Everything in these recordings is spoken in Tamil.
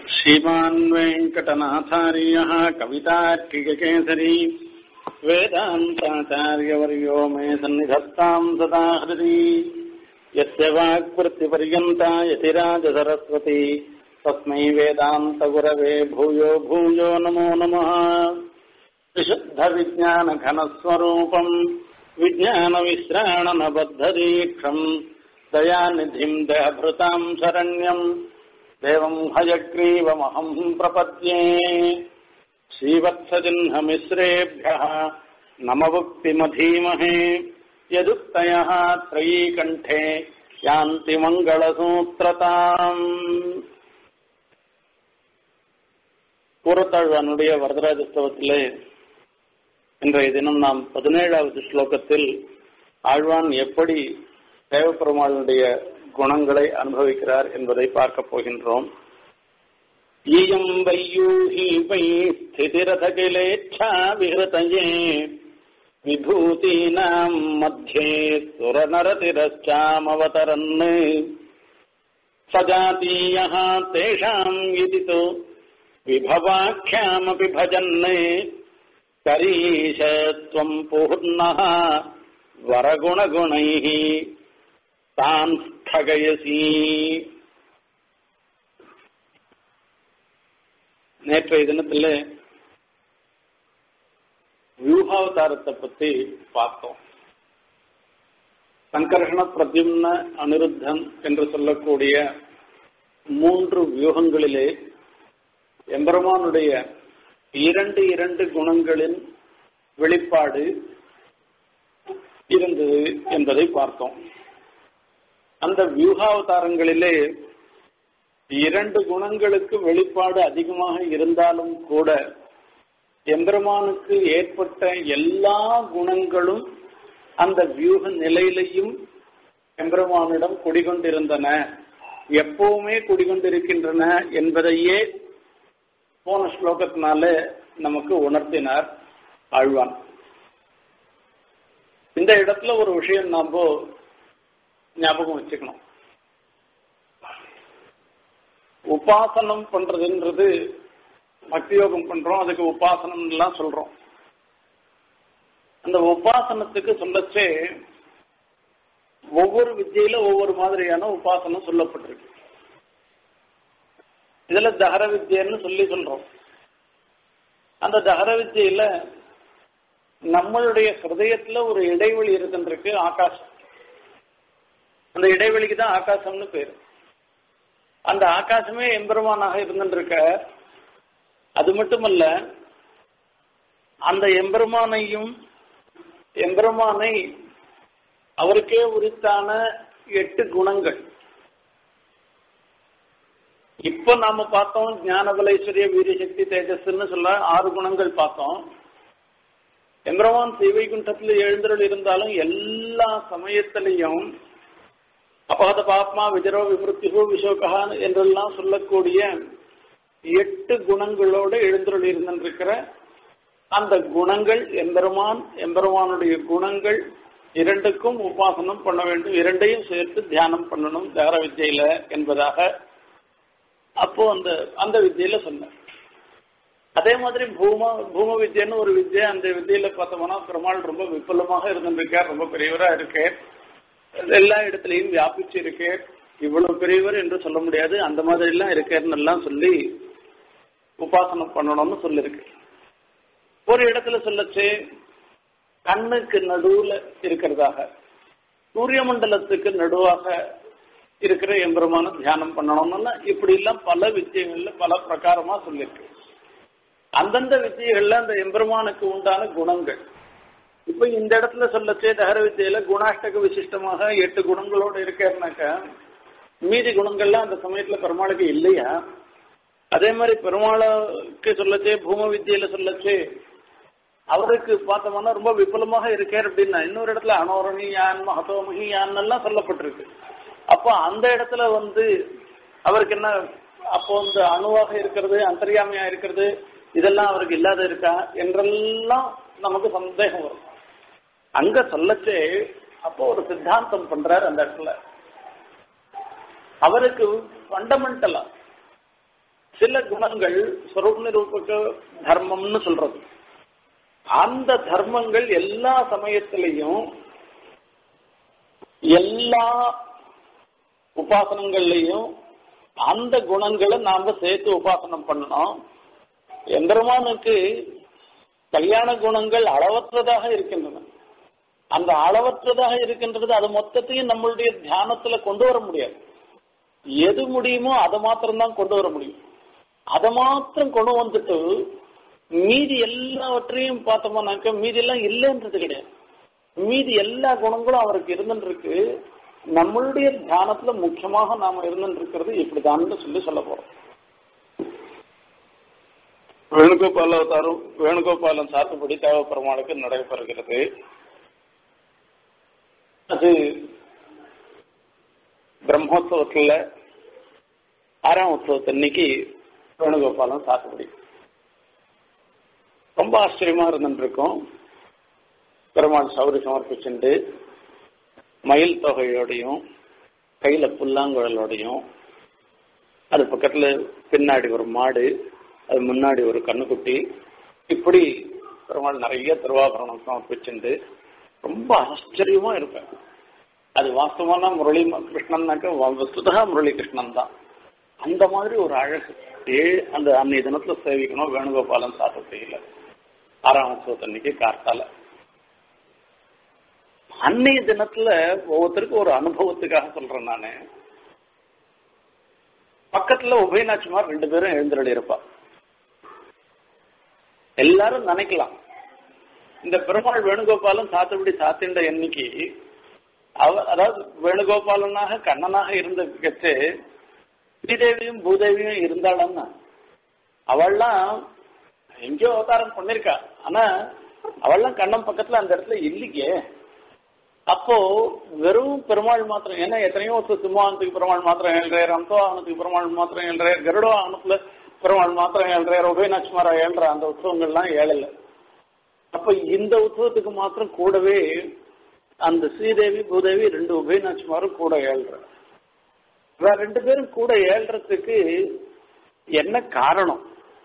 श्रीमान् वेङ्कटनाथार्यः कवितार्किककेसरी वेदान्ताचार्यवर्यो मे सन्निधत्ताम् सदा हृदि यस्य वाक्वृत्तिपर्यन्ता यतिराजसरस्वती तस्मै वेदान्तगुरवे भूयो भूयो नमो नमः विशुद्धविज्ञानघनस्वरूपम् विज्ञानविश्राणनबद्धदीक्षम् दयानिधिम् दयभृताम् शरण्यम् देवम् हयग्रीवमहम् प्रपद्ये श्रीवत्सजिह्नमिश्रेभ्यः नमवुक्तिमधीमहे यदुक्तयः त्रयीकण्ठे यान्ति மங்களசூத்திரதாம் கூறத்தாழ்வானுடைய வரதராஜஸ்தவத்திலே இன்றைய தினம் நாம் பதினேழாவது ஸ்லோகத்தில் ஆழ்வான் எப்படி தேவப்பெருமாளுடைய குணங்களை அனுபவிக்கிறார் என்பதை பார்க்க போகின்றோம் ஈயம் வையூஹி வை ஸ்திதிரதகிலேच्छा விஹൃതயே விபூதீனாம் மத்தியே சுரநரதிரச்சாமவதரன் சஜாதீயः தேஷாம் இதி தु விபவாख्यामपि भजन् करीश त्वम् पूर्णः वरगुणगुणैः तान् स्थगयसि நேற்றைய தினத்துல வியூகாவதாரத்தை பத்தி பார்த்தோம் சங்கர்ஷண பிரத்யும்ன அனிருத்தன் என்று சொல்லக்கூடிய மூன்று வியூகங்களிலே எம்பெருமானுடைய இரண்டு இரண்டு குணங்களின் வெளிப்பாடு இருந்தது என்பதை பார்த்தோம் அந்த வியூகாவதாரங்களிலே இரண்டு குணங்களுக்கு வெளிப்பாடு அதிகமாக இருந்தாலும் கூட எம்பெருமானுக்கு ஏற்பட்ட எல்லா குணங்களும் அந்த வியூக நிலையிலையும் எம்பெருமானிடம் குடிகொண்டிருந்தன எப்பவுமே குடிகொண்டிருக்கின்றன என்பதையே போன ஸ்லோகத்தினால நமக்கு உணர்த்தினார் ஆழ்வான் இந்த இடத்துல ஒரு விஷயம் நாம ஞாபகம் வச்சுக்கணும் உபாசனம் பண்றதுன்றது பக்தி யோகம் பண்றோம் அதுக்கு உபாசனம் எல்லாம் சொல்றோம் அந்த உபாசனத்துக்கு சொல்லச்சே ஒவ்வொரு வித்தியில ஒவ்வொரு மாதிரியான உபாசனம் சொல்லப்பட்டிருக்கு இதுல தகர வித்தியன்னு சொல்லி சொல்றோம் அந்த தகர வித்தியில நம்மளுடைய ஹிருதயத்துல ஒரு இடைவெளி இருக்குன்றிருக்கு ஆகாசம் அந்த இடைவெளிக்கு தான் ஆகாசம்னு பேரு அந்த ஆகாசமே எம்பெருமானாக இருந்துருக்க அது மட்டுமல்ல அந்த எம்பெருமானையும் எம்பெருமானை அவருக்கே உரித்தான எட்டு குணங்கள் இப்ப நாம பார்த்தோம் ஞானபலேஸ்வரிய வீரசக்தி தேஜஸ்ன்னு சொல்ல ஆறு குணங்கள் பார்த்தோம் எம்பெருமான் ஸ்ரீவைகுண்டத்தில் எழுந்தருள் இருந்தாலும் எல்லா சமயத்திலையும் அபகத பாப்மா விஜரோ விமிருத்திகோ விஷோகா என்றெல்லாம் சொல்லக்கூடிய எட்டு குணங்களோடு எழுந்தருள் இருந்திருக்கிற அந்த குணங்கள் எம்பெருமான் எம்பெருமானுடைய குணங்கள் இரண்டுக்கும் உபாசனம் பண்ண வேண்டும் இரண்டையும் சேர்த்து தியானம் பண்ணணும் தகர வித்தியில என்பதாக அப்போ அந்த அந்த வித்தியில சொன்னேன் அதே மாதிரி பூம பூம வித்யன்னு ஒரு வித்யா அந்த வித்தியில பார்த்தோம்னா பெருமாள் ரொம்ப விபுலமாக இருந்திருக்கார் ரொம்ப பெரியவரா இருக்கு எல்லா இடத்துலையும் வியாபிச்சு இருக்கு இவ்வளவு பெரியவர் என்று சொல்ல முடியாது அந்த மாதிரி எல்லாம் இருக்காருன்னு எல்லாம் சொல்லி உபாசனம் பண்ணணும்னு சொல்லிருக்கு ஒரு இடத்துல சொல்லச்சு கண்ணுக்கு நடுவுல இருக்கிறதாக சூரிய மண்டலத்துக்கு நடுவாக இருக்கிற எம்பெருமான தியானம் பண்ணணும்னா இப்படி எல்லாம் பல வித்தியங்கள்ல பல பிரகாரமா சொல்லியிருக்கு அந்தந்த வித்தியகள்ல அந்த எம்பெருமானுக்கு உண்டான குணங்கள் இப்ப இந்த இடத்துல சொல்லச்சே தகர வித்தியில குணாஷ்டக விசிஷ்டமாக எட்டு குணங்களோட இருக்காருனாக்கா மீதி குணங்கள்லாம் அந்த சமயத்துல பெருமாளுக்கு இல்லையா அதே மாதிரி பெருமாளுக்கு சொல்லச்சே பூம வித்தியில சொல்லச்சே அவருக்கு பார்த்தோம்னா ரொம்ப விபுலமாக இருக்கார் அப்படின்னா இன்னொரு இடத்துல அனோரணி யான் மகத்தோமகி யான் எல்லாம் சொல்லப்பட்டிருக்கு அப்போ அந்த இடத்துல வந்து அவருக்கு என்ன அப்போ இந்த அணுவாக இருக்கிறது அந்தரியாமையா இருக்கிறது இதெல்லாம் அவருக்கு இல்லாத இருக்கா என்றெல்லாம் நமக்கு சந்தேகம் வரும் அங்க சொல்லச்சே அப்போ ஒரு சித்தாந்தம் பண்றாரு அந்த இடத்துல அவருக்கு ஃபண்டமெண்டலா சில குணங்கள் ஸ்வரூப நிரூபக தர்மம்னு சொல்றது அந்த தர்மங்கள் எல்லா சமயத்திலையும் எல்லா உபாசனங்கள்லையும் அந்த குணங்களை நாம சேர்த்து உபாசனம் பண்ணணும் எம்பெருமானுக்கு கல்யாண குணங்கள் அளவற்றதாக இருக்கின்றன அந்த அளவற்றதாக இருக்கின்றது அது மொத்தத்தையும் நம்மளுடைய தியானத்துல கொண்டு வர முடியாது எது முடியுமோ அதை மாத்திரம்தான் கொண்டு வர முடியும் அதை மாத்திரம் கொண்டு வந்துட்டு மீதி எல்லாவற்றையும் பார்த்தோம்னாக்க மீதி எல்லாம் இல்லைன்றது கிடையாது மீதி எல்லா குணங்களும் அவருக்கு இருந்துருக்கு நம்மளுடைய தியானத்துல முக்கியமாக நாம இருந்துருக்கிறது இப்படிதான் சொல்லி சொல்ல போறோம் வேணுகோபால அவதாரம் வேணுகோபாலன் சாத்துப்படி தேவப்பெருமாளுக்கு நடைபெறுகிறது அது பிரம்மோத்சவத்துல ஆறாம் உற்சவத்தன்னைக்கு வேணுகோபாலன் சாத்துப்படி ரொம்ப ஆச்சரியமா இருந்துருக்கும் பெருமாள் சௌரி சமர்ப்பிச்சுண்டு மயில் தொகையோடையும் கையில புல்லாங்குழலோடையும் அது பக்கத்துல பின்னாடி ஒரு மாடு அது முன்னாடி ஒரு கண்ணுக்குட்டி இப்படி பெருமாள் நிறைய திருவாபரணம் சமர்ப்பிச்சுண்டு ரொம்ப ஆச்சரியமா இருப்பேன் அது வாஸ்தவமான முரளி கிருஷ்ணன்னாக்க வஸ்துதா முரளி கிருஷ்ணன் தான் அந்த மாதிரி ஒரு அழகு ஏ அந்த அன்னைய தினத்துல சேவிக்கணும் வேணுகோபாலன் சாப்பிட்டு ஆறாம் உற்சவத்தன்னைக்கு கார்த்தால அன்னைய தினத்துல ஒவ்வொருத்தருக்கும் ஒரு அனுபவத்துக்காக சொல்றேன் நானு பக்கத்துல உபயநாச்சிமார் ரெண்டு பேரும் எழுந்தருளி இருப்பா எல்லாரும் நினைக்கலாம் இந்த பெருமாள் வேணுகோபாலன் சாத்துபடி சாத்தின்ற எண்ணிக்கை அவ அதாவது வேணுகோபாலனாக கண்ணனாக இருந்த கச்சு ஸ்ரீதேவியும் பூதேவியும் இருந்தாளன்னா அவள்லாம் எங்கேயோ அவதாரம் பண்ணிருக்கா ஆனா அவள்லாம் கண்ணன் பக்கத்துல அந்த இடத்துல இல்லையே அப்போ வெறும் பெருமாள் மாத்திரம் ஏன்னா எத்தனையோ சிம்மாவனத்துக்கு பெருமாள் மாத்திரம் ஏழ்றார் அம்சவாகனத்துக்கு பெருமாள் மாத்திரம் ஏழ்றார் கருட வாகனத்துல பெருமாள் மாத்திரம் ஏழ்றார் உபயநட்சுமாரா ஏழ்ற அந்த உற்சவங்கள்லாம் ஏழல அப்ப இந்த உற்சவத்துக்கு மாத்திரம் கூடவே அந்த ஸ்ரீதேவி பூதேவி ரெண்டு உபயநாச்சிமாரும் கூட ஏழ்ற வேற ரெண்டு பேரும் கூட ஏழ்றதுக்கு என்ன காரணம்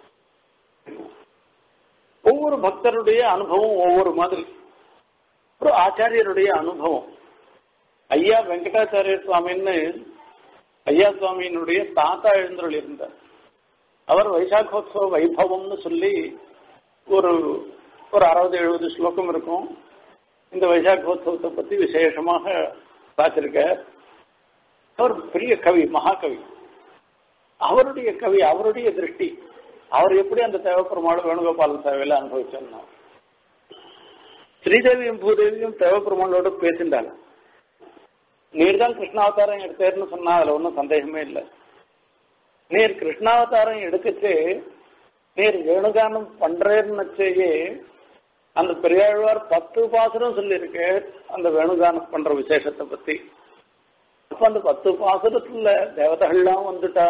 ஒவ்வொரு பக்தருடைய அனுபவம் ஒவ்வொரு மாதிரி ஒரு ஆச்சாரியருடைய அனுபவம் ஐயா வெங்கடாச்சாரிய சுவாமின்னு ஐயா சுவாமியினுடைய தாத்தா எழுந்தருள் இருந்தார் அவர் வைசாகோத்சவ வைபவம்னு சொல்லி ஒரு ஒரு அறுபது எழுபது ஸ்லோகம் இருக்கும் இந்த வைசாகோத்சவத்தை பத்தி விசேஷமாக பார்த்திருக்க அவர் பெரிய கவி மகாகவி அவருடைய கவி அவருடைய திருஷ்டி அவர் எப்படி அந்த தேவப்பெருமாள் வேணுகோபாலன் சேவையில அனுபவிச்சோம்னா ஸ்ரீதேவியும் பூதேவியும் தேவப்பெருமாளோட பேசிண்டாங்க நீர் தான் கிருஷ்ணாவதாரம் எடுத்தேர்னு சொன்னா அதுல ஒன்றும் சந்தேகமே இல்லை நீர் கிருஷ்ணாவதாரம் எடுக்கச்சு நீர் வேணுகானம் பண்றேன்னு அந்த பெரியாழ்வார் பத்து பாசுரம் சொல்லியிருக்கு அந்த வேணுகானம் பண்ற விசேஷத்தை பத்தி அப்ப அந்த பத்து பாசுரத்துல தேவதைகள்லாம் வந்துட்டா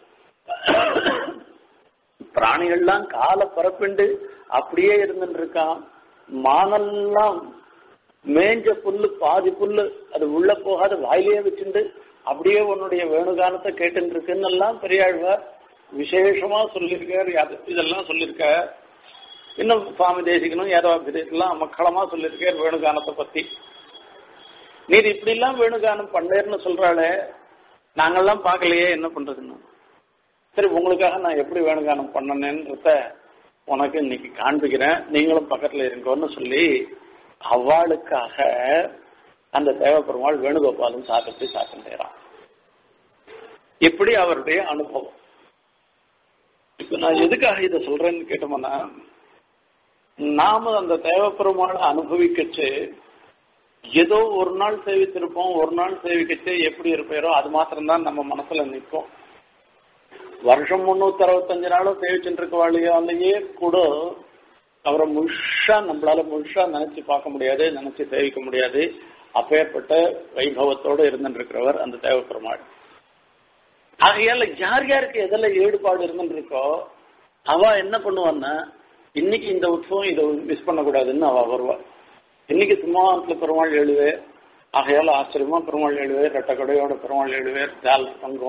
பிராணிகள்லாம் காலை பரப்பிண்டு அப்படியே இருந்துட்டு இருக்கான் மானெல்லாம் மேஞ்ச புல்லு பாதி புல்லு அது உள்ள போகாத வாயிலேயே வச்சுண்டு அப்படியே உன்னுடைய வேணுகானத்தை கேட்டு இருக்குன்னு எல்லாம் பெரியாழ்வார் விசேஷமா சொல்லியிருக்கார் இதெல்லாம் சொல்லியிருக்க இன்னும் சுவாமி தேசிகனும் யாதவாபிதெல்லாம் மக்களமா சொல்லியிருக்கார் வேணுகானத்தை பத்தி நீர் இப்படி எல்லாம் வேணுகானம் பண்ணேர்னு சொல்றாளே நாங்கெல்லாம் பார்க்கலையே என்ன பண்றதுன்னு சரி உங்களுக்காக நான் எப்படி வேணுகானம் பண்ணனேன்றத உனக்கு இன்னைக்கு காண்பிக்கிறேன் நீங்களும் பக்கத்துல இருக்கோன்னு சொல்லி அவளுக்காக அந்த தேவப்பெருமாள் வேணுகோபாலும் சாப்பிட்டு சாப்பிட்டுறான் இப்படி அவருடைய அனுபவம் இப்ப நான் எதுக்காக இதை சொல்றேன்னு கேட்டோம்னா நாம அந்த தேவப்பெருமாளை அனுபவிக்கச்சு ஏதோ ஒரு நாள் சேவித்திருப்போம் ஒரு நாள் சேவிக்கச்சு எப்படி இருப்பேரோ அது மாத்திரம்தான் நம்ம மனசுல நிற்போம் வருஷம் முன்னூத்தி அறுபத்தஞ்சு நாளும் சேவிச்சுட்டு இருக்கவாளையாலேயே கூட அவரை முழுஷா நம்மளால முழுஷா நினைச்சு பார்க்க முடியாது நினைச்சு சேவிக்க முடியாது அப்பேற்பட்ட வைபவத்தோடு இருந்துட்டு இருக்கிறவர் அந்த தேவப்பெருமாள் ஆகையால யார் யாருக்கு எதில் ஈடுபாடு இருந்துட்டு இருக்கோ அவ என்ன பண்ணுவான்னா இன்னைக்கு இந்த உற்சவம் இதை மிஸ் பண்ணக்கூடாதுன்னு அவ வருவா இன்னைக்கு சிம்மாவனத்துல பெருமாள் எழுவே ஆகையால ஆச்சரியமா பெருமாள் எழுவேர் ரெட்டக்கடையோட பெருமாள் எழுவேர் ஜால் தங்கம்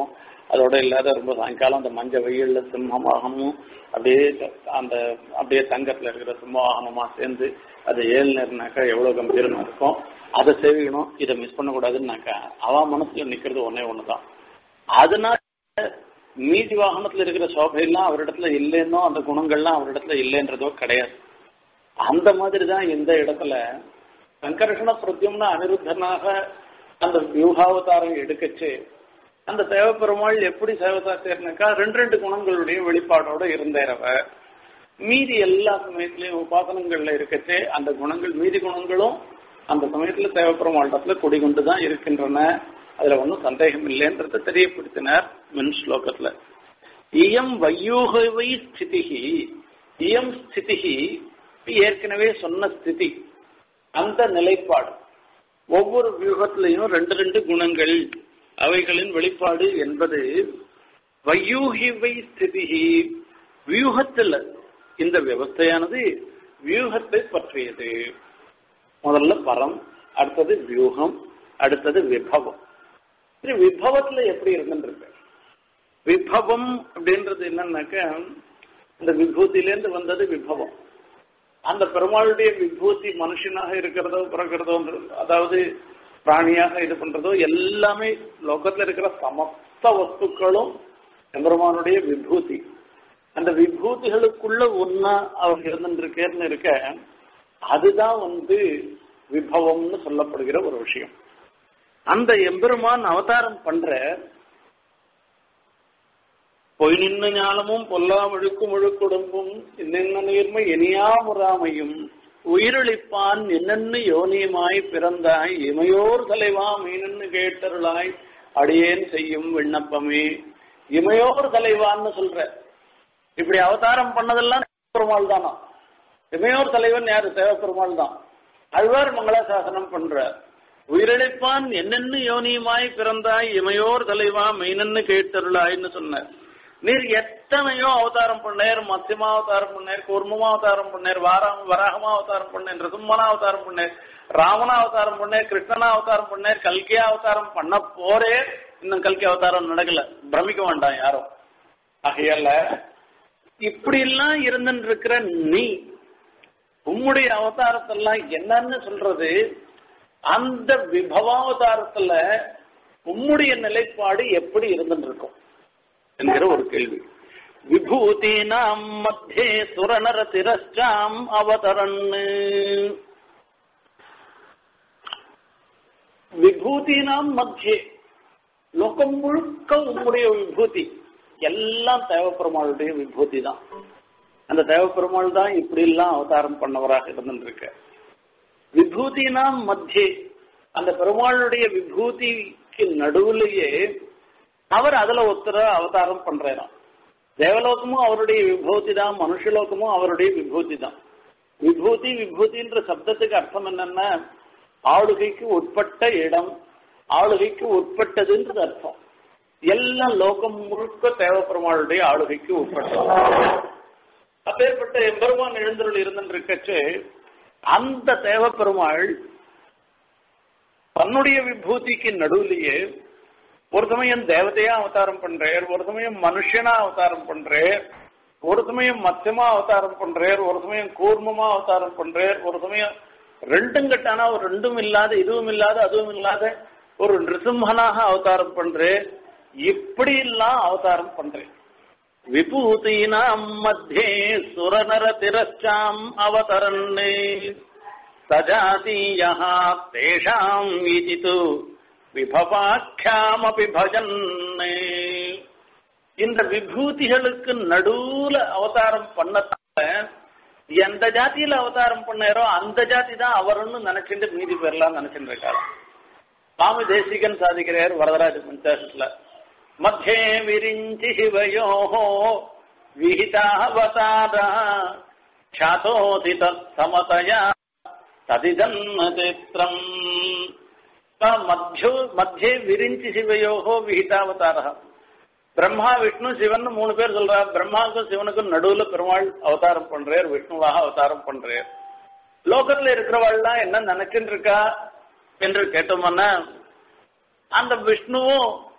அதோட இல்லாத ரொம்ப சாயங்காலம் அந்த மஞ்ச வெயில்ல சிம்மவாகமும் அப்படியே அந்த அப்படியே தங்கத்துல இருக்கிற சிம்மவாகனமா சேர்ந்து அது ஏழு நேரம்னாக்கா எவ்வளவு கம்பீரமா இருக்கும் அதை சேவிக்கணும் இதை மிஸ் பண்ணக்கூடாதுன்னாக்கா அவ மனசுல நிக்கிறது ஒன்னே ஒண்ணுதான் அதனால மீதி வாகனத்துல இருக்கிற சோபையெல்லாம் அவரிடத்துல இல்லைன்னோ அந்த குணங்கள்லாம் அவரிடத்துல இல்லைன்றதோ கிடையாது அந்த மாதிரி தான் இந்த இடத்துல சங்கர்ஷண பிரத்யம்னா அனிருத்தனாக அந்த வியூகாவதாரம் எடுக்கச்சு அந்த தேவப்பெருமாள் எப்படி சேவதாச்சேர்னாக்கா ரெண்டு ரெண்டு குணங்களுடைய வெளிப்பாடோட இருந்தாரவ மீதி எல்லா சமயத்திலையும் உபாசனங்கள்ல இருக்கச்சே அந்த குணங்கள் மீதி குணங்களும் அந்த சமயத்துல தேவப்பெருமாளிடத்துல குடிகொண்டு தான் இருக்கின்றன அதுல ஒன்றும் சந்தேகம் இல்லைன்றத தெரியப்படுத்தினார் மின் ஸ்லோகத்துல இயம் வையூகவை ஸ்திதிகி இயம் ஸ்திதிகி ஏற்கனவே சொன்ன ஸ்திதி அந்த நிலைப்பாடு ஒவ்வொரு வியூகத்திலையும் ரெண்டு ரெண்டு குணங்கள் அவைகளின் வெளிப்பாடு என்பது வையூகிவை ஸ்திதிகி வியூகத்தில் இந்த வியவஸ்தையானது வியூகத்தை பற்றியது முதல்ல பரம் அடுத்தது வியூகம் அடுத்தது விபவம் இது விபவத்துல எப்படி இருந்துருக்கு விபவம் அப்படின்றது என்னன்னாக்க இந்த விபூதியிலேருந்து வந்தது விபவம் அந்த பெருமாளுடைய விபூதி மனுஷனாக இருக்கிறதோ பிறக்கிறதோ அதாவது பிராணியாக இது பண்றதோ எல்லாமே லோகத்துல இருக்கிற சமஸ்த வஸ்துக்களும் எம்பெருமானுடைய விபூதி அந்த விபூதிகளுக்குள்ள ஒன்னா அவர் இருந்துருக்கேன்னு இருக்க அதுதான் வந்து விபவம்னு சொல்லப்படுகிற ஒரு விஷயம் அந்த எம்பெருமான் அவதாரம் பண்ற பொய் நின்ன ஞானமும் பொல்லா முழுக்கு முழுக்குடும்பும் என்னென்ன நேர்மை இனியா முறாமையும் உயிரளிப்பான் என்னென்னு யோனியமாய் பிறந்தாய் இமையோர் தலைவா மீனன்னு கேட்டருளாய் அடியேன் செய்யும் விண்ணப்பமே இமையோர் தலைவான்னு சொல்ற இப்படி அவதாரம் பண்ணதெல்லாம் பெருமாள் தானா இமையோர் தலைவன் யாரு தேவப்பெருமாள் தான் அழ்வார் மங்களாசாசனம் பண்ற உயிரிழைப்பான் என்னென்னு யோனியுமாய் பிறந்தாய் இமையோர் தலைவா மெய்னன்னு கேட்டருளாய்ன்னு சொன்ன நீர் எத்தனையோ அவதாரம் பண்ணேர் மத்தியமா அவதாரம் பண்ணேர் கூர்மமா அவதாரம் பண்ணேர் வாரம் வராகமா அவதாரம் பண்ணேர் ரிசும்மனா அவதாரம் பண்ணேர் ராமனா அவதாரம் பண்ணேர் கிருஷ்ணனா அவதாரம் பண்ணேர் கல்கியா அவதாரம் பண்ண போரே இன்னும் கல்கி அவதாரம் நடக்கல பிரமிக்க வேண்டாம் யாரும் ஆகையால இப்படி எல்லாம் இருந்துட்டு இருக்கிற நீ உம்முடைய அவதாரத்தெல்லாம் என்னன்னு சொல்றது அந்த விபவாவதாரத்துல உம்முடைய நிலைப்பாடு எப்படி இருந்துட்டு இருக்கும் என்கிற ஒரு கேள்வி விபூதீனாம் மத்தியே சுரநர திரஷ்டாம் அவதரன் விபூதினாம் மத்தியே லோகம் முழுக்க உம்முடைய விபூதி எல்லாம் தேவப்பெருமாளுடைய விபூதி தான் அந்த தேவப்பெருமாள் தான் இப்படி எல்லாம் அவதாரம் பண்ணவராக இருந்துருக்க விபூதினாம் மத்தியே அந்த பெருமாளுடைய விபூதிக்கு நடுவுலயே அவர் அதுல ஒருத்தர அவதாரம் பண்றாராம் தேவலோகமும் அவருடைய விபூதி தான் மனுஷலோகமும் அவருடைய விபூதி தான் விபூதி விபூதின்ற சப்தத்துக்கு அர்த்தம் என்னன்னா ஆளுகைக்கு உட்பட்ட இடம் ஆளுகைக்கு உட்பட்டதுன்றது அர்த்தம் எல்லாம் லோகம் முழுக்க தேவப்பெருமாளுடைய ஆளுகைக்கு உட்பட்டது அப்பேற்பட்ட எம்பெருமான் எழுந்தருள் இருந்துருக்கச்சு அந்த தேவப்பெருமாள் தன்னுடைய விபூதிக்கு நடுவுலயே ஒரு சமயம் தேவதையா அவதாரம் பண்றார் ஒரு சமயம் மனுஷனா அவதாரம் பண்றார் ஒரு சமயம் மத்தியமா அவதாரம் பண்றார் ஒரு சமயம் கூர்மமா அவதாரம் பண்றார் ஒரு சமயம் ரெண்டும் கட்டானா ஒரு ரெண்டும் இல்லாத இதுவும் இல்லாத அதுவும் இல்லாத ஒரு நிருசிம்மனாக அவதாரம் பண்றேன் இப்படி எல்லாம் அவதாரம் பண்றேன் விபூதீனாம் மத்தியே சுரநர திரச்சாம் அவதரன்னே சஜாதீயா தேஷாம் விஜித்து விபவாக்கியாமபி பஜன்னே இந்த விபூதிகளுக்கு நடுவுல அவதாரம் பண்ணத்தால எந்த ஜாதியில அவதாரம் பண்ணாரோ அந்த ஜாதி தான் அவருன்னு நினைச்சுட்டு மீதி பேர்லாம் நினைச்சுட்டு இருக்காரு சுவாமி தேசிகன் சாதிக்கிறார் வரதராஜ பஞ்சாசத்துல மத்தியே விரிஞ்சி சிவயோ விஹிதாவதாரா ख्यातोऽसि तत्समतया तदिदन्न चित्रम् மத்தியோ மத்தியே விரிஞ்சி சிவயோகோ விஹிதாவதாரா பிரம்மா விஷ்ணு சிவன் மூணு பேர் சொல்றா பிரம்மாவுக்கும் சிவனுக்கும் நடுவுல பெருமாள் அவதாரம் பண்றார் விஷ்ணுவாக அவதாரம் பண்றார் லோகத்துல இருக்கிறவாள்லாம் என்ன நினைச்சுட்டு இருக்கா என்று கேட்டோம்னா அந்த விஷ்ணுவும்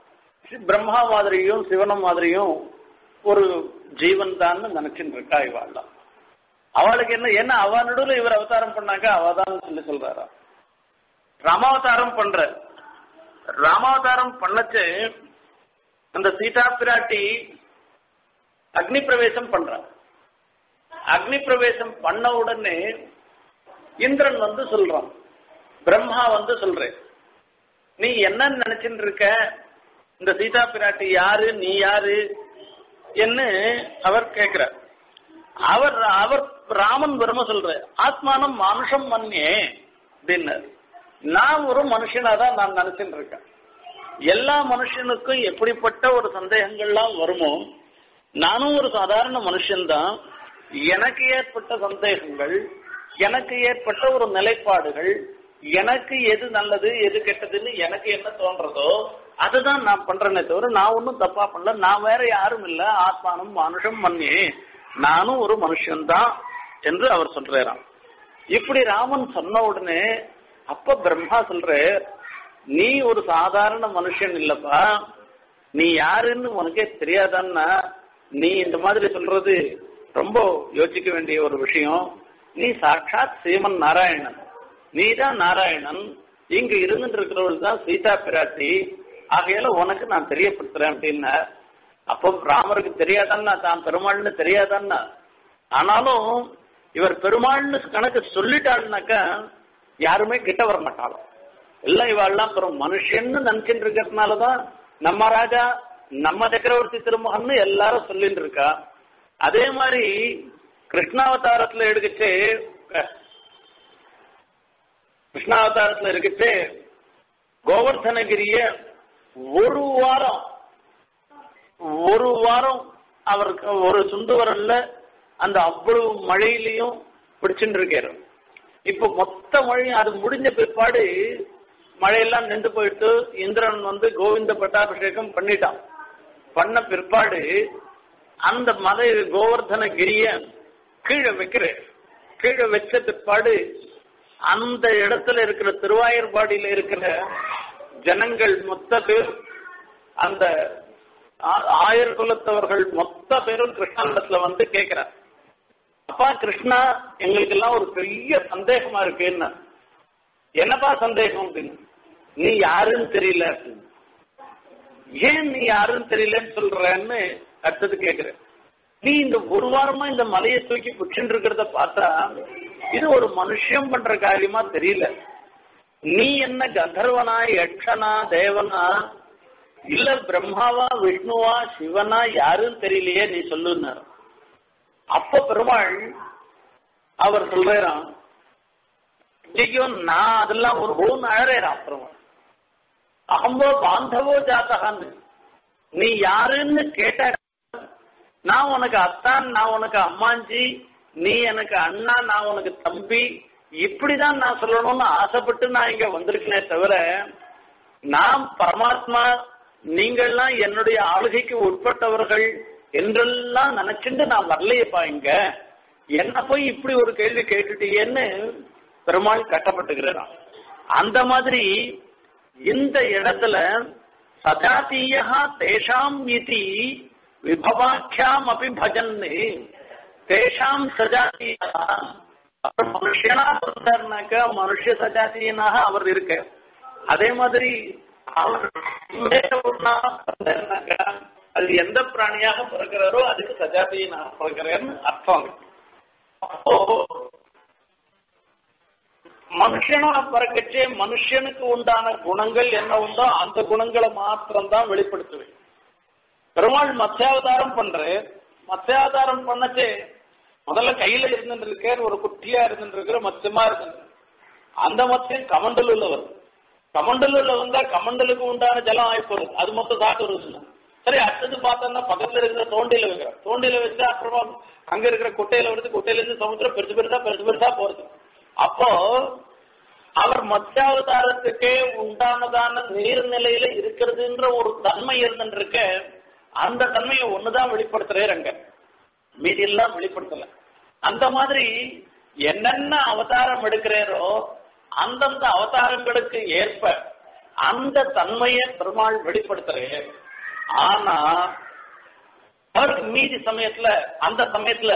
பிரம்மா மாதிரியும் சிவனம் மாதிரியும் ஒரு ஜீவன் தான் நினைச்சுட்டு இருக்கா இவாள்லாம் அவளுக்கு என்ன என்ன அவ நடுவில் இவர் அவதாரம் பண்ணாங்க அவதான் சொல்லி சொல்றாரா ராமாவதாரம் பண்ற ராமாவதாரம் பண்ணச்சு அந்த சீதா பிராட்டி அக்னி பிரவேசம் பண்ற அக்னி பிரவேசம் பண்ண உடனே இந்திரன் வந்து சொல்றான் பிரம்மா வந்து சொல்றேன் நீ என்ன நினைச்சுட்டு இருக்க இந்த சீதா பிராட்டி யாரு நீ யாரு என்ன அவர் கேட்கிறார் அவர் அவர் ராமன் பிரம்ம சொல்ற ஆத்மானம் மனுஷம் மன்னே அப்படின்னு நான் ஒரு மனுஷனா தான் நான் நினைச்சுட்டு இருக்கேன் எல்லா மனுஷனுக்கும் எப்படிப்பட்ட ஒரு சந்தேகங்கள்லாம் வருமோ நானும் ஒரு சாதாரண மனுஷன்தான் எனக்கு ஏற்பட்ட சந்தேகங்கள் எனக்கு ஏற்பட்ட ஒரு நிலைப்பாடுகள் எனக்கு எது நல்லது எது கெட்டதுன்னு எனக்கு என்ன தோன்றதோ அதுதான் நான் பண்றேனே தவிர நான் ஒன்றும் தப்பா பண்ணல நான் வேற யாரும் இல்ல ஆத்மானும் மனுஷம் மன்னே நானும் ஒரு மனுஷன்தான் என்று அவர் சொல்றாராம் இப்படி ராமன் சொன்ன உடனே அப்ப பிரம்மா சொல்ற நீ ஒரு சாதாரண மனுஷன் இல்லப்பா நீ யாருன்னு உனக்கே தெரியாதான்னா நீ இந்த மாதிரி சொல்றது ரொம்ப யோசிக்க வேண்டிய ஒரு விஷயம் நீ சாட்சாத் சீமன் நாராயணன் நீ தான் நாராயணன் இங்க இருந்துட்டு இருக்கிறவள் தான் சீதா பிராட்டி ஆகையால உனக்கு நான் தெரியப்படுத்துறேன் அப்படின்னா அப்போ ராமருக்கு தெரியாதான்னா தான் பெருமாள்னு தெரியாதான்னா ஆனாலும் இவர் பெருமாள்னு கணக்கு சொல்லிட்டாள்னாக்கா யாருமே கிட்ட வர மாட்டாலும் எல்லாம் இவாள்லாம் பெரும் மனுஷன்னு நினைச்சுட்டு இருக்கிறதுனாலதான் நம்ம ராஜா நம்ம சக்கரவர்த்தி திருமகன்னு எல்லாரும் சொல்லிட்டு இருக்கா அதே மாதிரி கிருஷ்ணாவதாரத்துல எடுக்கச்சு கிருஷ்ணாவதாரத்துல இருக்கச்சு கோவர்தனகிரிய ஒரு வாரம் ஒரு வாரம் அவருக்கு ஒரு சுண்டு வரல்ல அந்த அவ்வளவு மழையிலையும் பிடிச்சுட்டு இருக்காரு இப்ப மொத்த மழை அது முடிஞ்ச பிற்பாடு மழையெல்லாம் நின்று போயிட்டு இந்திரன் வந்து கோவிந்த பட்டாபிஷேகம் பண்ணிட்டான் பண்ண பிற்பாடு அந்த மலை கோவர்தன கிரிய கீழே வைக்கிற கீழே வச்ச பிற்பாடு அந்த இடத்துல இருக்கிற திருவாயூர்பாடியில இருக்கிற ஜனங்கள் மொத்த பேர் அந்த ஆயர் குலத்தவர்கள் மொத்த பேரும் கிருஷ்ணாண்டத்துல வந்து கேட்கிறார் அப்பா கிருஷ்ணா எங்களுக்கு எல்லாம் ஒரு பெரிய சந்தேகமா இருக்கு என்ன என்னப்பா சந்தேகம் அப்படின்னு நீ யாருன்னு தெரியல அப்படின்னு ஏன் நீ யாருன்னு தெரியலன்னு சொல்றன்னு அடுத்தது கேக்குற நீ இந்த ஒரு வாரமா இந்த மலையை தூக்கி பிடிச்சுட்டு இருக்கிறத பார்த்தா இது ஒரு மனுஷன் பண்ற காரியமா தெரியல நீ என்ன கந்தர்வனா யக்ஷனா தேவனா இல்ல பிரம்மாவா விஷ்ணுவா சிவனா யாருன்னு தெரியலையே நீ சொல்லுன்னாரு அப்ப பெருமாள் அவர் சொல்றாராம் ஐயோ நான் அதெல்லாம் ஒரு ஓன் அழறான் பெருமாள் அகம்போ பாந்தவோ ஜாத்தகான்னு நீ யாருன்னு கேட்ட நான் உனக்கு அத்தான் நான் உனக்கு அம்மாஞ்சி நீ எனக்கு அண்ணா நான் உனக்கு தம்பி இப்படிதான் நான் சொல்லணும்னு ஆசைப்பட்டு நான் இங்க வந்திருக்கேனே தவிர நான் பரமாத்மா நீங்கள்லாம் என்னுடைய ஆளுகைக்கு உட்பட்டவர்கள் என்றெல்லாம் நினைச்சுட்டு நான் வரலையப்பா இங்க என்ன போய் இப்படி ஒரு கேள்வி கேட்டுட்டீங்கன்னு பெருமாள் கட்டப்பட்டுக்கிறான் அந்த மாதிரி இந்த இடத்துல சஜாத்தீயா தேஷாம் இதி விபவாக்கியாம் அப்படி பஜன்னு தேஷாம் சஜாத்தீயா அவர் மனுஷனா பிறந்தாருனாக்கா மனுஷ சஜாத்தியனாக அவர் இருக்க அதே மாதிரி அவர் பிறந்தாருனாக்கா அது எந்த பிராணியாக பிறக்கிறாரோ அதுக்கு சஜாத்தியனாக பிறக்கிறேன்னு அர்த்தம் அப்போ மனுஷனா பிறக்கச்சே மனுஷனுக்கு உண்டான குணங்கள் என்ன உண்டோ அந்த குணங்களை மாத்திரம்தான் வெளிப்படுத்துவேன் பெருமாள் மத்தியாவதாரம் பண்ற மத்தியாவதாரம் பண்ணச்சே முதல்ல கையில இருந்துட்டு இருக்கார் ஒரு குட்டியா இருந்துட்டு இருக்கிற மத்தியமா இருந்து அந்த மத்தியம் கமண்டலுள்ள வரும் கமண்டலுள்ள வந்தா கமண்டலுக்கு உண்டான ஜலம் ஆயிப்போகுது அது மொத்தம் தாட்டு வருது சரி அடுத்தது பார்த்தோம்னா பக்கத்துல இருக்கிற தோண்டியில வைக்கிறோம் தோண்டியில வச்சா அப்புறமா அங்க இருக்கிற குட்டையில வருது குட்டையில இருந்து சமுத்திரம் பெருசு பெருசா பெருசு பெருசா போறது அப்போ அவர் மத்தியாவதாரத்துக்கே உண்டானதான நீர்நிலையில இருக்கிறதுன்ற ஒரு தன்மை இருந்துட்டு இருக்க அந்த தன்மையை ஒண்ணுதான் வெளிப்படுத்துறாரு அங்க மீதி எல்லாம் வெளிப்படுத்தல அந்த மாதிரி என்னென்ன அவதாரம் எடுக்கிறாரோ அந்தந்த அவதாரங்களுக்கு ஏற்ப அந்த தன்மையை பெருமாள் வெளிப்படுத்துறாரு ஆனா அவருக்கு மீதி சமயத்துல அந்த சமயத்துல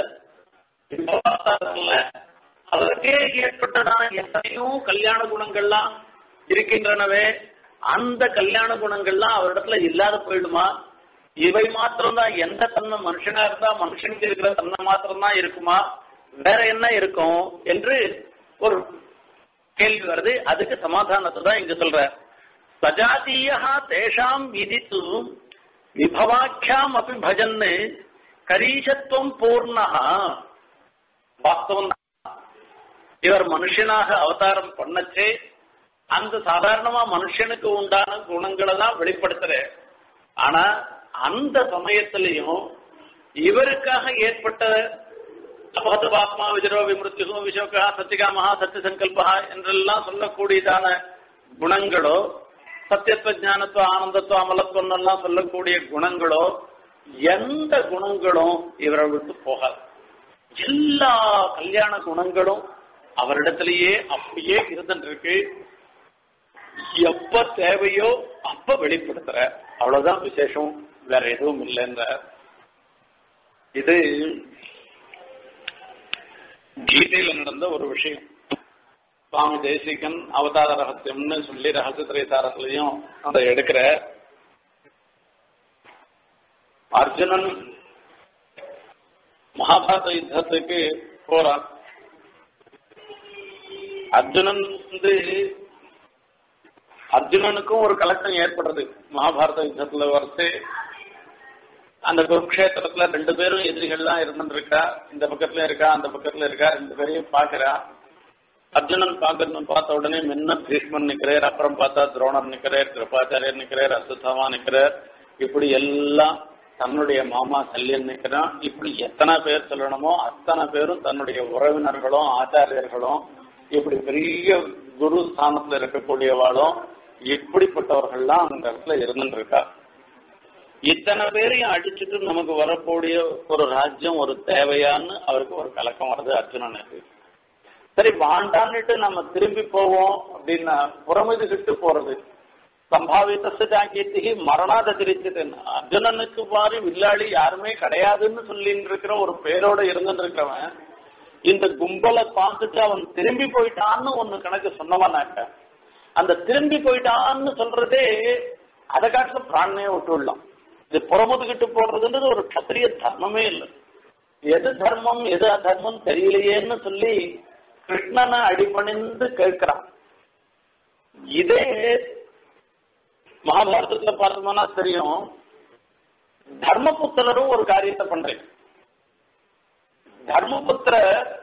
அவருக்கே ஏற்பட்டதான எத்தனையோ கல்யாண குணங்கள்லாம் இருக்கின்றனவே அந்த கல்யாண குணங்கள்லாம் அவரிடத்துல இல்லாத போயிடுமா இவை மாத்திரம்தான் எந்த தன்மை மனுஷனா இருந்தா மனுஷனுக்கு இருக்கிற தன்மை மாத்திரம்தான் இருக்குமா வேற என்ன இருக்கும் என்று ஒரு கேள்வி வருது அதுக்கு சமாதானத்தை தான் இங்க சொல்ற சஜாதீயா தேஷாம் விதித்து விபவாக்கியாம் அப்படி பஜன்னு கரீஷத்துவம் பூர்ணா வாஸ்தவம் இவர் மனுஷனாக அவதாரம் பண்ணச்சே அந்த சாதாரணமா மனுஷனுக்கு உண்டான குணங்களை தான் வெளிப்படுத்துற ஆனா அந்த சமயத்திலையும் இவருக்காக ஏற்பட்ட அபகத பாத்மா விஜரோ விமிருத்திகோ விசோகா சத்தியகாமஹா சத்திய சங்கல்பா என்றெல்லாம் சொல்லக்கூடியதான குணங்களோ சத்தியத்துவ ஞானத்துவ ஆனந்தத்துவ அமலத்துவம் எல்லாம் சொல்லக்கூடிய குணங்களோ எந்த குணங்களும் இவரை விட்டு போகாது எல்லா கல்யாண குணங்களும் அவரிடத்திலேயே அப்படியே இருந்துருக்கு எப்ப தேவையோ அப்ப வெளிப்படுத்துற அவ்வளவுதான் விசேஷம் வேற எதுவும் இல்லைன்ற இது கீதையில நடந்த ஒரு விஷயம் சுவாமி தேசிகன் அவதார ரகசியம்னு சொல்லி ரகசிய திரைசாரத்திலையும் அதை எடுக்கிற அர்ஜுனன் மகாபாரத யுத்தத்துக்கு போறான் அர்ஜுனன் வந்து அர்ஜுனனுக்கும் ஒரு கலக்கம் ஏற்படுறது மகாபாரத யுத்தத்துல வரத்து அந்த குருக்ஷேத்திரத்துல ரெண்டு பேரும் எதிரிகள்லாம் இருந்துருக்கா இந்த பக்கத்துல இருக்கா அந்த பக்கத்துல இருக்கா ரெண்டு பேரையும் பாக்குறா அர்ஜுனன் பாக்கணும் பார்த்த உடனே முன்ன பீஷ்மன் நிக்கிறார் அப்புறம் பார்த்தா துரோணர் நிக்கிறார் கிருபாச்சாரியர் நிக்கிறார் அசுத்தமா நிக்கிறார் இப்படி எல்லாம் தன்னுடைய மாமா சல்யன் நிக்கிறான் இப்படி எத்தனை பேர் சொல்லணுமோ அத்தனை பேரும் தன்னுடைய உறவினர்களும் ஆச்சாரியர்களும் இப்படி பெரிய குரு ஸ்தானத்துல இருக்கக்கூடியவாளும் இப்படிப்பட்டவர்கள்லாம் அந்த இடத்துல இருந்துட்டு இருக்கா இத்தனை பேரையும் அடிச்சுட்டு நமக்கு வரக்கூடிய ஒரு ராஜ்யம் ஒரு தேவையான்னு அவருக்கு ஒரு கலக்கம் வருது அர்ஜுனனுக்கு சரி வாண்டான்னுட்டு நம்ம திரும்பி போவோம் அப்படின்னா புறமுதுகிட்டு போறது சம்பாவித்த ஜாக்கியத்துக்கு மரணாத தெரிஞ்சது அர்ஜுனனுக்கு மாதிரி வில்லாளி யாருமே கிடையாதுன்னு சொல்லிட்டு இருக்கிற ஒரு பேரோட இருந்துட்டு இருக்கிறவன் இந்த கும்பலை பார்த்துட்டு அவன் திரும்பி போயிட்டான்னு ஒண்ணு கணக்கு சொன்னவனாக்க அந்த திரும்பி போயிட்டான்னு சொல்றதே அதை காட்டுல பிராணனே விட்டுடலாம் இது புறமுதுகிட்டு போடுறதுன்றது ஒரு கத்திரிய தர்மமே இல்லை எது தர்மம் எது அதர்மம் தெரியலையேன்னு சொல்லி கிருஷ்ணனை அடிபணிந்து கேட்கிறான் இதே மகாபாரதத்துல பார்த்தோம்னா தெரியும் தர்மபுத்திரரும் ஒரு காரியத்தை பண்றேன் தர்மபுத்திர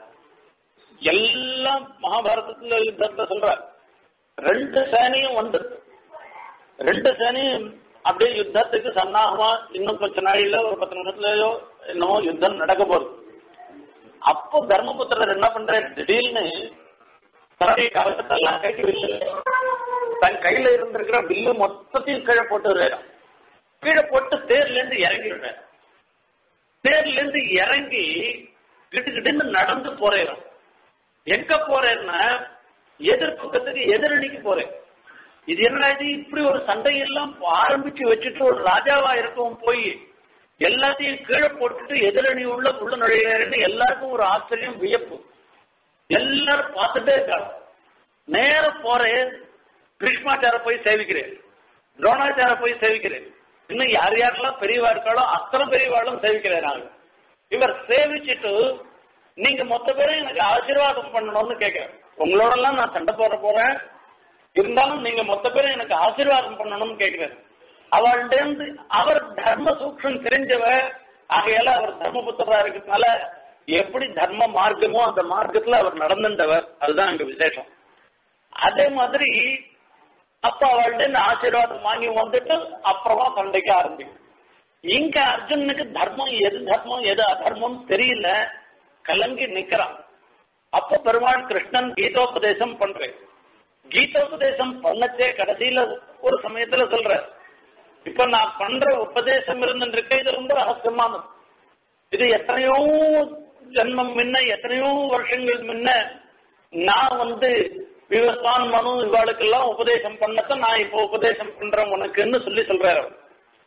எல்லாம் மகாபாரதத்துல யுத்தத்தை சொல்ற ரெண்டு சேனையும் வந்து ரெண்டு சேனையும் அப்படியே யுத்தத்துக்கு சன்னாகமா இன்னும் கொஞ்ச நாளில ஒரு பத்து நிமிஷத்துலயோ என்னமோ யுத்தம் நடக்க போகுது அப்போ தர்மபுத்திரர் என்ன பண்ற திடீர்னு தன்னுடைய கவசத்தெல்லாம் கைக்கு வில்லு தன் கையில இருந்திருக்கிற வில்லு மொத்தத்தையும் கீழே போட்டு வருவாராம் கீழே போட்டு தேர்ல இருந்து இறங்கி விடுறார் தேர்ல இருந்து இறங்கி கிட்டு கிட்டுன்னு நடந்து போறேன் எங்க போறேன்னா எதிர்பக்கத்துக்கு எதிரணிக்கு போறேன் இது என்ன இது இப்படி ஒரு சண்டையெல்லாம் ஆரம்பிச்சு வச்சுட்டு ஒரு ராஜாவா இருக்கவும் போய் எல்லாத்தையும் கீழே போட்டுட்டு எதிரணி உள்ள உள்ள நுழையிறேன்னு எல்லாருக்கும் ஒரு ஆச்சரியம் வியப்பு எல்லாரும் பார்த்துட்டே இருக்காங்க நேர போறேன் கிருஷ்ணாச்சார போய் சேவிக்கிறேன் துரோணாச்சார போய் சேவிக்கிறேன் இன்னும் யார் யாரெல்லாம் பெரியவா இருக்காளோ அத்தனை பெரியவாளும் சேவிக்கிறேன் நாங்க இவர் சேவிச்சுட்டு நீங்க மொத்த பேரும் எனக்கு ஆசீர்வாதம் பண்ணணும்னு கேட்கிறேன் உங்களோட எல்லாம் நான் சண்டை போட போறேன் இருந்தாலும் நீங்க மொத்த பேரும் எனக்கு ஆசீர்வாதம் பண்ணணும்னு கேட்கிறேன் அவள்கிட்ட அவர் தர்ம சூக்ஷம் தெரிஞ்சவ ஆகையால அவர் தர்மபுத்திரா இருக்கிறதுனால எப்படி தர்ம மார்க்கமோ அந்த மார்க்கத்துல அவர் நடந்துட்டவர் அதுதான் அங்க விசேஷம் அதே மாதிரி அப்ப அவள்கிட்ட ஆசீர்வாதம் வாங்கி வந்துட்டு அப்புறமா சண்டைக்கு ஆரம்பிக்கும் இங்க அர்ஜுனனுக்கு தர்மம் எது தர்மம் எது அதர்மம் தெரியல கலங்கி நிக்கிறான் அப்ப பெருமாள் கிருஷ்ணன் கீதோபதேசம் பண்றேன் கீதோபதேசம் பண்ணச்சே கடைசியில ஒரு சமயத்துல சொல்ற இப்ப நான் பண்ற உபதேசம் இருந்துருக்க இது ரொம்ப ரகசியமானது இது எத்தனையோ ஜென்மம் முன்ன எத்தனையோ வருஷங்கள் முன்ன நான் வந்து விவசான் மனு இவாளுக்கெல்லாம் உபதேசம் பண்ணத நான் இப்போ உபதேசம் பண்றேன் உனக்குன்னு சொல்லி சொல்றாரு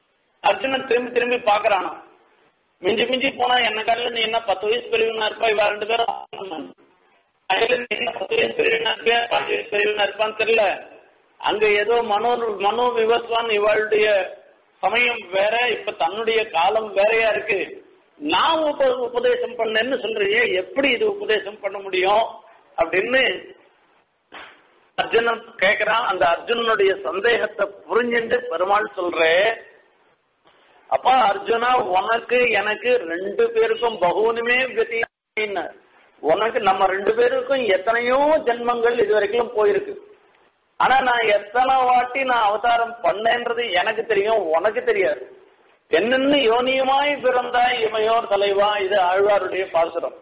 அர்ஜுனன் திரும்பி திரும்பி பாக்குறானா மிஞ்சி மிஞ்சி போனா என்ன காலில் நீ என்ன பத்து வயசு பெரியவனா இருப்பா இவ ரெண்டு பேரும் அதுல நீ என்ன பத்து வயசு பெரியவனா இருப்பியா பாஞ்சு வயசு பெரியவனா இருப்பான்னு தெரியல அங்க ஏதோ மனோ மனோ விவஸ்வான் இவளுடைய சமயம் வேற இப்ப தன்னுடைய காலம் வேறையா இருக்கு நான் உப உபதேசம் பண்ணேன்னு சொல்றியே எப்படி இது உபதேசம் பண்ண முடியும் அப்படின்னு அர்ஜுனன் கேக்குறான் அந்த அர்ஜுனனுடைய சந்தேகத்தை புரிஞ்சுட்டு பெருமாள் சொல்றே அப்பா அர்ஜுனா உனக்கு எனக்கு ரெண்டு பேருக்கும் பகுவனுமே கதின்னு உனக்கு நம்ம ரெண்டு பேருக்கும் எத்தனையோ ஜென்மங்கள் இது வரைக்கும் போயிருக்கு ஆனா நான் எத்தனை வாட்டி நான் அவதாரம் பண்ணேன்றது எனக்கு தெரியும் உனக்கு தெரியாது என்னன்னு யோனியுமாய் பிறந்தாய் இமையோர் தலைவா இது ஆழ்வாருடைய பாசுரம்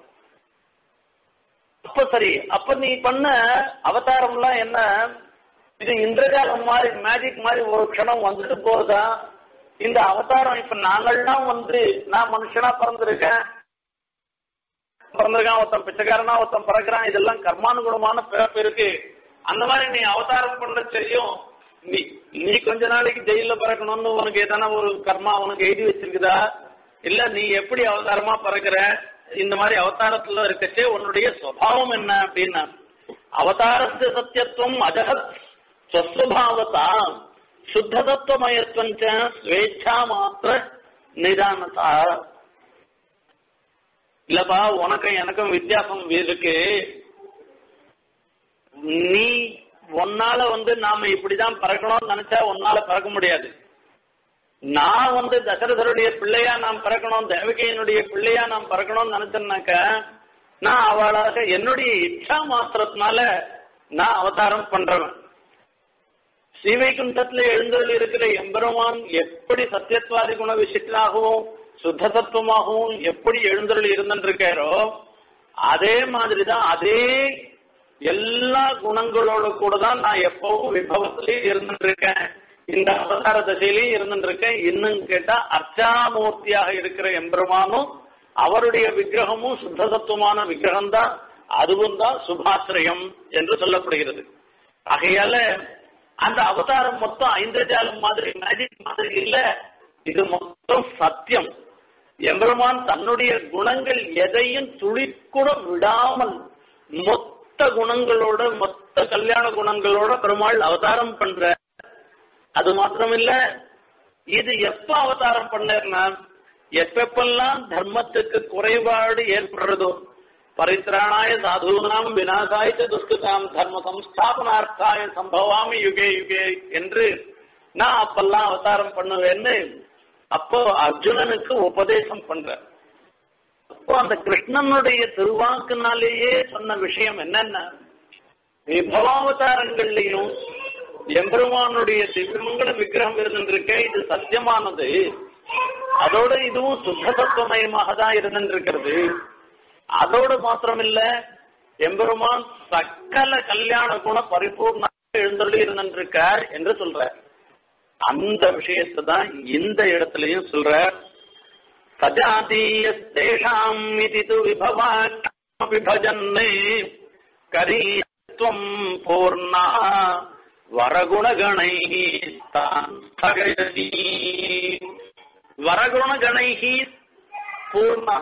அப்ப சரி அப்ப நீ பண்ண அவதாரம்லாம் என்ன இது இந்திரஜாலம் மாதிரி மேஜிக் மாதிரி ஒரு க்ஷணம் வந்துட்டு போகுதா இந்த அவதாரம் இப்ப நாங்கள்லாம் வந்து நான் மனுஷனா பிறந்திருக்கேன் பிறந்திருக்கான் ஒருத்தன் பிச்சைக்காரனா ஒருத்தன் பிறக்கிறான் இதெல்லாம் கர்மானுகுணமான பிறப்பு இருக்கு அந்த மாதிரி நீ அவதாரம் பண்ண தெரியும் நீ நீ கொஞ்ச நாளைக்கு ஜெயில பிறக்கணும்னு உனக்கு எதனா ஒரு கர்மா உனக்கு எழுதி வச்சிருக்குதா இல்ல நீ எப்படி அவதாரமா பிறக்கிற இந்த மாதிரி அவதாரத்துல இருக்கச்சே உன்னுடைய சுவாவம் என்ன அப்படின்னா அவதாரத்து சத்தியத்துவம் அஜகத் ஸ்வஸ்வபாவத்தா சுத்த தத்துவமயத்துவம் ஸ்வேச்சா மாத்திர நிதானதா இல்லப்பா உனக்கும் எனக்கும் வித்தியாசம் இருக்கு நீ உன்னால வந்து நாம இப்படிதான் பறக்கணும்னு நினைச்சா உன்னால பறக்க முடியாது நான் வந்து தசரதருடைய பிள்ளையா நாம் பிறக்கணும் தேவகையினுடைய பிள்ளையா நாம் பிறக்கணும்னு நினைச்சேன்னாக்க நான் அவளாக என்னுடைய இச்சா மாத்திரத்தினால நான் அவதாரம் பண்றவன் ஸ்ரீவைகுண்டத்துல எழுந்தருள் இருக்கிற எம்பெருமான் எப்படி சத்தியத்வாதி குண விசிஷ்டனாகவும் சுத்த தத்துவமாகவும் எப்படி எழுந்தருள் இருந்திருக்காரோ அதே மாதிரிதான் அதே எல்லா குணங்களோட கூட தான் நான் எப்பவும் விபவத்திலேயே இருந்துட்டு இருக்கேன் இந்த அவதார தசையிலையும் இருந்துட்டு இருக்கேன் இன்னும் கேட்டா அர்ச்சாமூர்த்தியாக இருக்கிற எம்பெருமானும் அவருடைய விக்கிரகமும் சுத்த தத்துவமான விக்கிரகம் தான் அதுவும் தான் சுபாசிரயம் என்று சொல்லப்படுகிறது ஆகையால அந்த அவதாரம் மொத்தம் ஐந்திரஜாலம் மாதிரி மேஜிக் மாதிரி இல்ல இது மொத்தம் சத்தியம் எம்பெருமான் தன்னுடைய குணங்கள் எதையும் துளிக்கூட விடாமல் மொத்த குணங்களோட மொத்த கல்யாண குணங்களோட பெருமாள் அவதாரம் பண்ற அது மாத்திரம் இல்ல இது எப்ப அவதாரம் பண்ணா எப்பெப்பெல்லாம் தர்மத்துக்கு குறைபாடு ஏற்படுறதோ பரித்ராணாய சாதுனாம் விநாசாய துஷ்கிருதாம் தர்ம சம்ஸ்தாபனார்த்தாய சம்பவாமி யுகே யுகே என்று நான் அப்பெல்லாம் அவதாரம் பண்ணுவேன்னு அப்போ அர்ஜுனனுக்கு உபதேசம் பண்ற அப்போ அந்த கிருஷ்ணனுடைய திருவாக்குனாலேயே சொன்ன விஷயம் என்னன்னா விபவாவதாரங்கள்லையும் எம்பெருமானுடைய திவ்யமங்கல விக்கிரகம் இருந்திருக்க இது சத்தியமானது அதோட இதுவும் சுத்த தத்துவமயமாக தான் இருந்திருக்கிறது அதோடு மாத்திரமில்ல எம்பெருமான் சக்கல கல்யாண குண பரிபூர்ண எழுந்தருளி இருந்திருக்கார் என்று சொல்ற அந்த விஷயத்தை தான் இந்த இடத்துலயும் சொல்ற சஜாதீயேஷாம் இது து விபவா விபஜன்னே கரீத்வம் பூர்ணா வரகுணகணை தான் ஸ்தகயதி வரகுணகணை பூர்ணா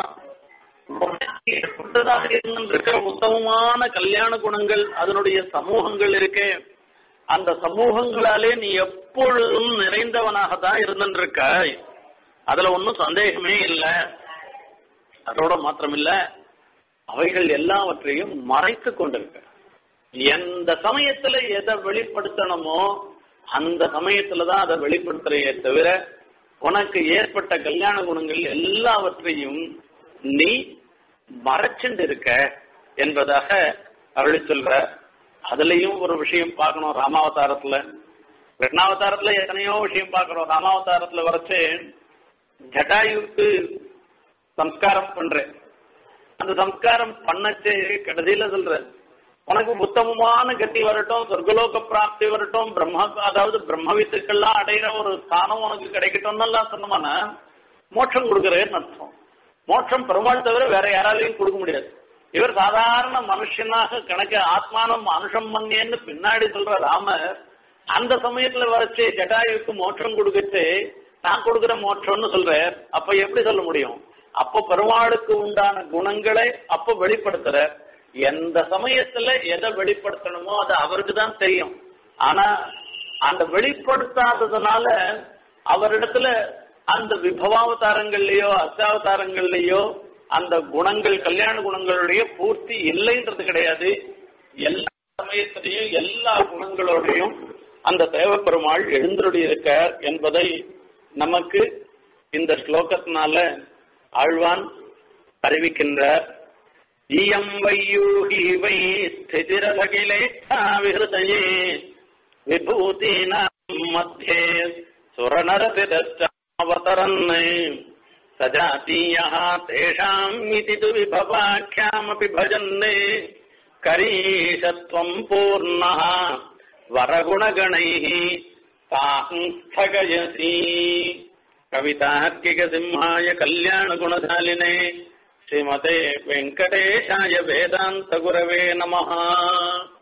ஏற்பட்டதாக இருந்திருக்கிற உத்தமமான கல்யாண குணங்கள் அதனுடைய சமூகங்கள் இருக்கே அந்த சமூகங்களாலே நீ எப்பொழுதும் நிறைந்தவனாக தான் இருந்திருக்காய் அதுல ஒன்றும் சந்தேகமே இல்லை அதோட மாத்திரம் இல்ல அவைகள் எல்லாவற்றையும் மறைத்து கொண்டிருக்க எந்த சமயத்துல எதை வெளிப்படுத்தணுமோ அந்த சமயத்துல தான் அதை வெளிப்படுத்துறையே தவிர உனக்கு ஏற்பட்ட கல்யாண குணங்கள் எல்லாவற்றையும் நீ மறைச்சுண்டு இருக்க என்பதாக அருளி சொல்ற அதுலயும் ஒரு விஷயம் பார்க்கணும் ராமாவதாரத்துல கிருஷ்ணாவதாரத்துல எத்தனையோ விஷயம் பார்க்கிறோம் ராமாவதாரத்துல வரைச்சு ஜட்டாயுக்கு சம்ஸ்காரம் பண்றேன் அந்த சம்ஸ்காரம் பண்ணச்சு கடைசியில சொல்ற உனக்கு உத்தமமான கத்தி வரட்டும் சொர்க்கலோக பிராப்தி வரட்டும் பிரம்ம அதாவது பிரம்மவித்துக்கெல்லாம் அடையிற ஒரு ஸ்தானம் உனக்கு கிடைக்கட்டும் எல்லாம் சொன்னோம்னா மோட்சம் கொடுக்கறேன்னு அர்த்தம் மோட்சம் பெருமாள் தவிர வேற யாராலையும் கொடுக்க முடியாது இவர் சாதாரண மனுஷனாக கணக்கு ஆத்மானம் மனுஷம் மங்கேன்னு பின்னாடி சொல்ற ராமர் அந்த சமயத்துல வரைச்சு ஜட்டாயுக்கு மோட்சம் கொடுக்கச்சு நான் கொடுக்கிற மோட்சம்னு சொல்றார் அப்ப எப்படி சொல்ல முடியும் அப்ப பெருமாளுக்கு உண்டான குணங்களை அப்ப வெளிப்படுத்துற எந்த சமயத்துல எதை வெளிப்படுத்தணுமோ அது அவருக்கு தான் தெரியும் ஆனா அந்த வெளிப்படுத்தாததுனால அவரிடத்துல அந்த விபவாவதாரங்கள்லயோ அர்த்தாவதாரங்கள்லயோ அந்த குணங்கள் கல்யாண குணங்களுடைய பூர்த்தி இல்லைன்றது கிடையாது எல்லா சமயத்திலையும் எல்லா குணங்களோடையும் அந்த தேவப்பெருமாள் எழுந்தருளி இருக்கார் என்பதை நமக்கு இந்த ஸ்லோகத்தினால ஆழ்வான் அறிவிக்கின்றார் இயம் வையூகி வை ஸ்திதிரகிலேஷா விஹதயே விபூதீனாம் மத்தியே சுரநரதிதவதரன் சஜாத்தீயः तेषाम् इति तु विभवाख्यामपि भजन्ने करीशत्वम् पूर्णः वरगुणगणैः ताम् स्थगयसि कवितार्किकसिंहाय कल्याणगुणशालिने श्रीमते वेङ्कटेशाय वेदान्तगुरवे नमः